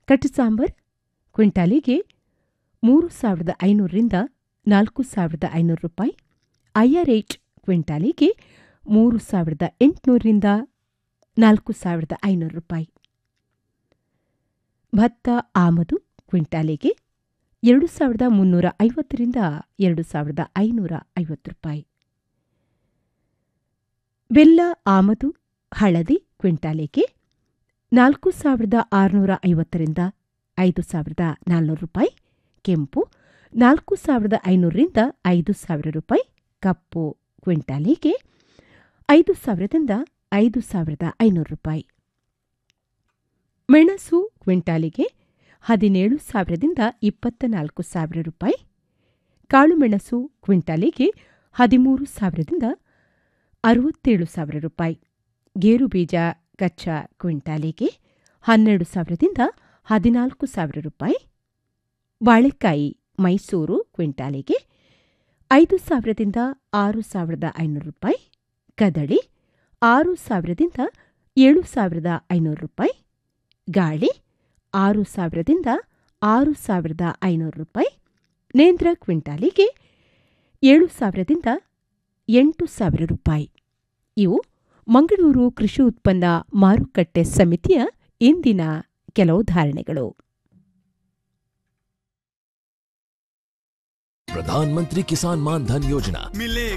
ಕಟ್ಟು ಸಾಂಬಾರ್ ಕ್ವಿಂಟಾಲಿಗೆ ಮೂರು ಸಾವಿರದ ಐನೂರರಿಂದ ನಾಲ್ಕು ಸಾವಿರದ ಐನೂರು ರೂಪಾಯಿ ಐಆರ್ ಏಟ್ ಕ್ವಿಂಟಾಲಿಗೆ ಮೂರು ಸಾವಿರದ ಎಂಟುನೂರರಿಂದ ನಾಲ್ಕು ಸಾವಿರದ ಐನೂರು ರೂಪಾಯಿ ಭತ್ತ ಆಮದು ಕ್ವಿಂಟಾಲಿಗೆ ಎರಡು ಸಾವಿರದ ಮುನ್ನೂರ ಐವತ್ತರಿಂದ ಎರಡು ಸಾವಿರದ ಐನೂರ ಐವತ್ತು ರೂಪಾಯಿ ಬೆಲ್ಲ ಆಮದು ಹಳದಿ ಕ್ವಿಂಟಾಲಿಗೆ ನಾಲ್ಕು ಸಾವಿರದ ಆರುನೂರ ಐವತ್ತರಿಂದ ಐದು ಸಾವಿರದ ನಾಲ್ನೂರು ರೂಪಾಯಿ ಕೆಂಪು ನಾಲ್ಕು ಸಾವಿರದ ಐನೂರರಿಂದ ಐದು ಸಾವಿರ ರೂಪಾಯಿ ಕಪ್ಪು ಕ್ವಿಂಟಾಲಿಗೆ ಐದು ಸಾವಿರದಿಂದ ಐದು ಸಾವಿರದ ಐನೂರು ರೂಪಾಯಿ ಮೆಣಸು ಕ್ವಿಂಟಾಲಿಗೆ ಹದಿನೇಳು ಸಾವಿರದಿಂದ ಇಪ್ಪತ್ತ ನಾಲ್ಕು ಸಾವಿರ ರೂಪಾಯಿ ಕಾಳುಮೆಣಸು ಕ್ವಿಂಟಾಲಿಗೆ ಹದಿಮೂರು ಸಾವಿರದಿಂದ ಅರವತ್ತೇಳು ಸಾವಿರ ರೂಪಾಯಿ ಗೇರು ಬೀಜ ಕಚ್ಚಾ ಕ್ವಿಂಟಾಲಿಗೆ ಹನ್ನೆರಡು ಸಾವಿರದಿಂದ ಹದಿನಾಲ್ಕು ಸಾವಿರ ರೂಪಾಯಿ ಬಾಳೆಕಾಯಿ ಮೈಸೂರು ಕ್ವಿಂಟಾಲಿಗೆ ಐದು ಸಾವಿರದಿಂದ ಆರು ಸಾವಿರದ ಐನೂರು ರೂಪಾಯಿ ಕದಳಿ ಆರು ಸಾವಿರದಿಂದ ಏಳು ಸಾವಿರದ ಐನೂರು ರೂಪಾಯಿ ಗಾಳಿ ಆರು ಸಾವಿರದಿಂದ ಆರು ಸಾವಿರದ ಐನೂರು ರೂಪಾಯಿ ನೇಂದ್ರ ಕ್ವಿಂಟಾಲಿಗೆ ಏಳು ಸಾವಿರದಿಂದ ಎಂಟು ಸಾವಿರ ರೂಪಾಯಿ ಇವು ಮಂಗಳೂರು ಕೃಷಿ ಉತ್ಪನ್ನ ಮಾರುಕಟ್ಟೆ ಸಮಿತಿಯ ಇಂದಿನ ಕೆಲವು ಧಾರಣೆಗಳು प्रधानमंत्री किसान मान धन योजना मिले